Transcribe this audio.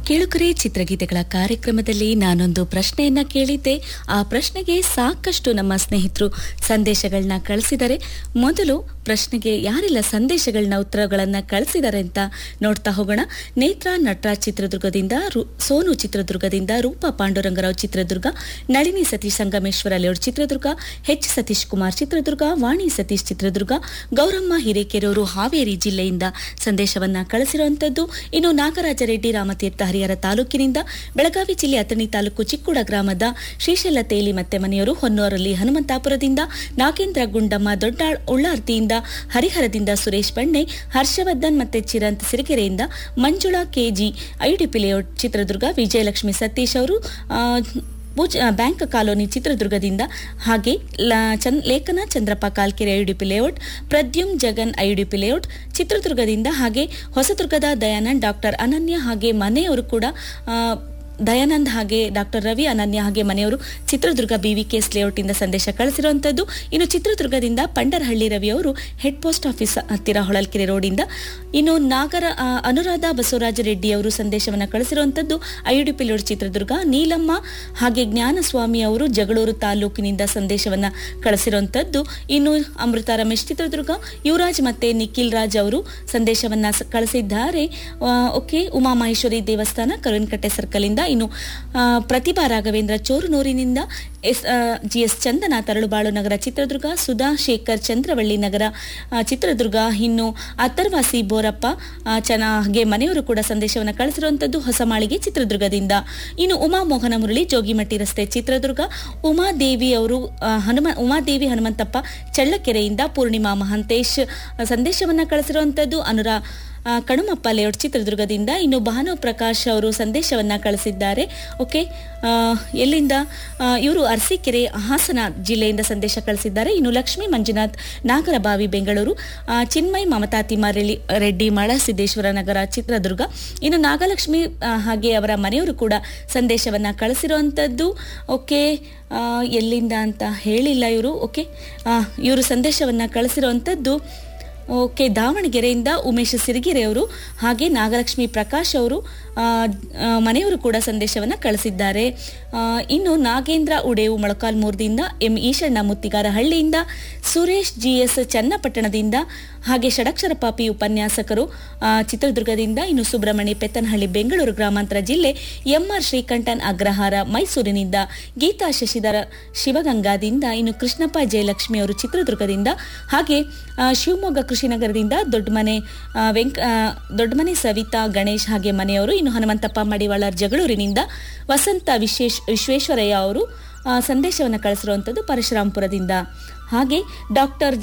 ಕೇಳುಕರೆ ಚಿತ್ರಗೀತೆಗಳ ಕಾರ್ಯಕ್ರಮದಲ್ಲಿ ನಾನೊಂದು ಪ್ರಶ್ನೆಯನ್ನ ಕೇಳಿದ್ದೆ ಆ ಪ್ರಶ್ನೆಗೆ ಸಾಕಷ್ಟು ನಮ್ಮ ಸ್ನೇಹಿತರು ಸಂದೇಶಗಳನ್ನ ಕಳಿಸಿದರೆ ಮೊದಲು ಪ್ರಶ್ನೆಗೆ ಯಾರೆಲ್ಲ ಸಂದೇಶಗಳನ್ನ ಉತ್ತರಗಳನ್ನ ಕಳಿಸಿದ್ದಾರೆ ಅಂತ ನೋಡ್ತಾ ಹೋಗೋಣ ನೇತ್ರ ನಟರಾಜ್ ಚಿತ್ರದುರ್ಗದಿಂದ ರು- ಸೋನು ಚಿತ್ರದುರ್ಗದಿಂದ ರೂಪಾ ಪಾಂಡುರಂಗರಾವ್ ಚಿತ್ರದುರ್ಗ ನಳಿನಿ ಸತೀಶ್ ಸಂಗಮೇಶ್ವರ ಲೇಔಟ್ ಚಿತ್ರದುರ್ಗ ಎಚ್ ಸತೀಶ್ ಕುಮಾರ್ ಚಿತ್ರದುರ್ಗ ವಾಣಿ ಸತೀಶ್ ಚಿತ್ರದುರ್ಗ ಗೌರಮ್ಮ ಹಿರೇಕೆರೂರು ಹಾವೇರಿ ಜಿಲ್ಲೆಯಿಂದ ಸಂದೇಶವನ್ನ ಕಳಿಸಿರುವಂತದ್ದು ಇನ್ನು ನಾಗರಾಜ ರೆಡ್ಡಿ ರಾಮತೀರ್ಥ ಹರಿಹರ ತಾಲೂಕಿನಿಂದ ಬೆಳಗಾವಿ ಜಿಲ್ಲೆ ಅಥಣಿ ತಾಲೂಕು ಚಿಕ್ಕೂಡ ಗ್ರಾಮದ ಶ್ರೀಶೈಲ ತೇಲಿ ಮತ್ತೆ ಮನೆಯವರು ಹೊನ್ನೂರಲ್ಲಿ ಹನುಮಂತಾಪುರದಿಂದ ನಾಗೇಂದ್ರ ಗುಂಡಮ್ಮ ದೊಡ್ಡಾಳ್ ಉಳ್ಳಾರ್ತಿಯಿಂದ ಹರಿಹರದಿಂದ ಸುರೇಶ್ ಬಣ್ಣೆ ಹರ್ಷವರ್ಧನ್ ಮತ್ತೆ ಚಿರಂತ್ ಸಿರಿಗೆರೆಯಿಂದ Manjula KG IDP layout Chitradurga Vijayalakshmi Satish ಅವರು ಆ, ಭುಜ್- ಆ, ಬ್ಯಾಂಕ್ ಕಾಲೋನಿ ಚಿತ್ರದುರ್ಗದಿಂದ ಹಾಗೆ ಲ- ಚನ್- Lekhana Chandrappa Kalkere IUDP layout Pradyum Jagan IUDP layout ಚಿತ್ರದುರ್ಗದಿಂದ ಹಾಗೆ ಹೊಸದುರ್ಗದ ದಯಾನಂದ್ ಡಾಕ್ಟರ್ ಅನನ್ಯ ಹಾಗೆ ಮನೆಯವರು ಕೂಡ ಆ, ದಯಾನಂದ್ ಹಾಗೆ ಡಾಕ್ಟರ್ ರವಿ ಅನನ್ಯ ಹಾಗೆ ಮನೆಯವರು ಚಿತ್ರದುರ್ಗ ಬಿವಿಕೆಎಸ್ ಲೇಔಟ್ ಇಂದ ಸಂದೇಶ ಕಳಿಸಿರುವಂತದ್ದು ಇನ್ನು ಚಿತ್ರದುರ್ಗದಿಂದ ಪಂಡರಹಳ್ಳಿ ರವಿ ಅವರು ಹೆಡ್ ಪೋಸ್ಟ್ ಆಫೀಸ್ ಹತ್ತಿರ ಹೊಳಲ್ಕೆರೆ ರೋಡಿಂದ ಇನ್ನು ನಾಗರ ಆ, ಅನುರಾಧ ಬಸವರಾಜ ರೆಡ್ಡಿ ಅವರು ಸಂದೇಶವನ್ನು ಕಳಿಸಿರುವಂತದ್ದು ಐಯುಡಿಪಿ ಲೇಔಟ್ ಚಿತ್ರದುರ್ಗ ನೀಲಮ್ಮ ಹಾಗೆ ಜ್ಞಾನಸ್ವಾಮಿ ಅವರು ಜಗಳೂರು ತಾಲೂಕಿನಿಂದ ಸಂದೇಶವನ್ನ ಕಳಿಸಿರುವಂತದ್ದು ಇನ್ನು ಅಮೃತ ರಮೇಶ್ ಚಿತ್ರದುರ್ಗ ಯುವರಾಜ್ ಮತ್ತೆ ನಿಖಿಲ್ ರಾಜ್ ಅವರು ಸಂದೇಶವನ್ನ ಸ- ಕಳಿಸಿದ್ದಾರೆ ಆ, ಓಕೆ ಉಮಾಮಹೇಶ್ವರಿ ದೇವಸ್ಥಾನ ಕರುವಿನಕಟ್ಟೆ ಸರ್ಕಲ್ ಇಂದ ಇನ್ನು ಆ, ಪ್ರತಿಭಾ ರಾಘವೇಂದ್ರ ಚೋರುನೂರಿನಿಂದ S G S Chandana Taralubalu Nagara Chitradurga Sudha Shekhar Chandravalli Nagara ಆ, ಚಿತ್ರದುರ್ಗ ಇನ್ನು ಅಥರ್ವಾಸಿ ಬೋರಪ್ಪ ಆ, ಚನ ಹಾಗೆ ಮನೆಯವರು ಕೂಡ ಸಂದೇಶವನ್ನು ಕಳಿಸಿರುವಂತದ್ದು ಹೊಸಮಾಳಿಗೆ ಚಿತ್ರದುರ್ಗದಿಂದ ಇನ್ನು ಉಮಾ ಮೋಹನ ಮುರಳಿ ಜೋಗಿಮಟ್ಟಿ ರಸ್ತೆ ಚಿತ್ರದುರ್ಗ ಉಮಾದೇವಿ ಅವರು ಆ, ಹನುಮ ಉಮಾದೇವಿ ಹನುಮಂತಪ್ಪ ಚಳ್ಳಕೆರೆಯಿಂದ ಪೂರ್ಣಿಮಾ ಮಹಂತೇಶ್ ಆ, ಸಂದೇಶವನ್ನ ಕಳಿಸಿರುವಂತದ್ದು ಅನುರಾ ಆ, ಕಣುಮಪ್ಪ ಲೇಔಟ್ ಚಿತ್ರದುರ್ಗದಿಂದ ಇನ್ನು ಭಾನು ಪ್ರಕಾಶ್ ಅವರು ಸಂದೇಶವನ್ನ ಕಳಿಸಿದ್ದಾರೆ ಓಕೆ ಆ, ಎಲ್ಲಿಂದ ಇವರು ಅರಸೀಕೆರೆ ಹಾಸನ ಜಿಲ್ಲೆಯಿಂದ ಸಂದೇಶ ಕಳಿಸಿದ್ದಾರೆ ಇನ್ನು ಲಕ್ಷ್ಮೀ ಮಂಜುನಾಥ್ ನಾಗರಬಾವಿ ಬೆಂಗಳೂರು ಆ, ಚಿನ್ಮಯ್ ಮಮತಾ ತಿಮ್ಮಾರೆಡ್ಡಿ ರೆಡ್ಡಿ ಮಳಸಿದ್ದೇಶ್ವರ ನಗರ ಚಿತ್ರದುರ್ಗ ಇನ್ನು ನಾಗಲಕ್ಷ್ಮಿ ಆ, ಹಾಗೆ ಅವರ ಮನೆಯವರು ಕೂಡ ಸಂದೇಶವನ್ನ ಕಳಿಸಿರುವಂತದ್ದು ಓಕೆ ಆ, ಎಲ್ಲಿಂದ ಅಂತ ಹೇಳಿಲ್ಲ ಇವರು ಓಕೆ ಇವರು ಸಂದೇಶವನ್ನ ಕಳಿಸಿರುವಂತದ್ದು ಓಕೆ ದಾವಣಗೆರೆಯಿಂದ ಉಮೇಶ್ ಸಿರಿಗೆರೆ ಅವರು ಹಾಗೆ ನಾಗಲಕ್ಷ್ಮಿ ಪ್ರಕಾಶ್ ಅವರು ಆ, ಆ, ಮನೆಯವರು ಕೂಡ ಸಂದೇಶವನ್ನು ಕಳಿಸಿದ್ದಾರೆ ಆ, ಇನ್ನು ನಾಗೇಂದ್ರ ಉಡೇವು ಮೊಳಕಾಲ್ಮೂರ್ದಿಂದ ಎಂ ಈಶಣ್ಣ ಮುತ್ತಿಗಾರ ಹಳ್ಳಿಯಿಂದ ಸುರೇಶ್ ಜಿಎಸ್ ಚನ್ನಪಟ್ಟಣದಿಂದ ಹಾಗೆ ಷಡಕ್ಷರ ಪಾಪಿ ಉಪನ್ಯಾಸಕರು ಆ, ಚಿತ್ರದುರ್ಗದಿಂದ ಇನ್ನು ಸುಬ್ರಹ್ಮಣ್ಯ ಪೆತ್ತನಹಳ್ಳಿ ಬೆಂಗಳೂರು ಗ್ರಾಮಾಂತರ ಜಿಲ್ಲೆ ಎಂಆರ್ ಶ್ರೀಕಂಠನ್ ಅಗ್ರಹಾರ ಮೈಸೂರಿನಿಂದ ಗೀತಾ ಶಶಿಧರ ಶಿವಗಂಗಾದಿಂದ ಇನ್ನು ಕೃಷ್ಣಪ್ಪ ಜಯಲಕ್ಷ್ಮಿ ಅವರು ಚಿತ್ರದುರ್ಗದಿಂದ ಹಾಗೆ ಆ, ಶಿವಮೊಗ್ಗ ಕೃಷಿನಗರದಿಂದ ದೊಡ್ಡಮನೆ ಆ, ವೆಂಕ ಆ, ದೊಡ್ಡಮನೆ ಸವಿತಾ ಗಣೇಶ್ ಹಾಗೆ ಮನೆಯವರು ಇನ್ನು ಹನುಮಂತಪ್ಪ ಮಡಿವಾಳರ್ ಜಗಳೂರಿನಿಂದ ವಸಂತ ವಿಶ್ವೇಶ್ ವಿಶ್ವೇಶ್ವರಯ್ಯ ಅವರು ಸಂದೇಶವನ್ನು ಕಳಿಸಿರುವಂಥದ್ದು ಪರಶುರಾಂಪುರದಿಂದ ಹಾಗೆ ಡಾಕ್ಟರ್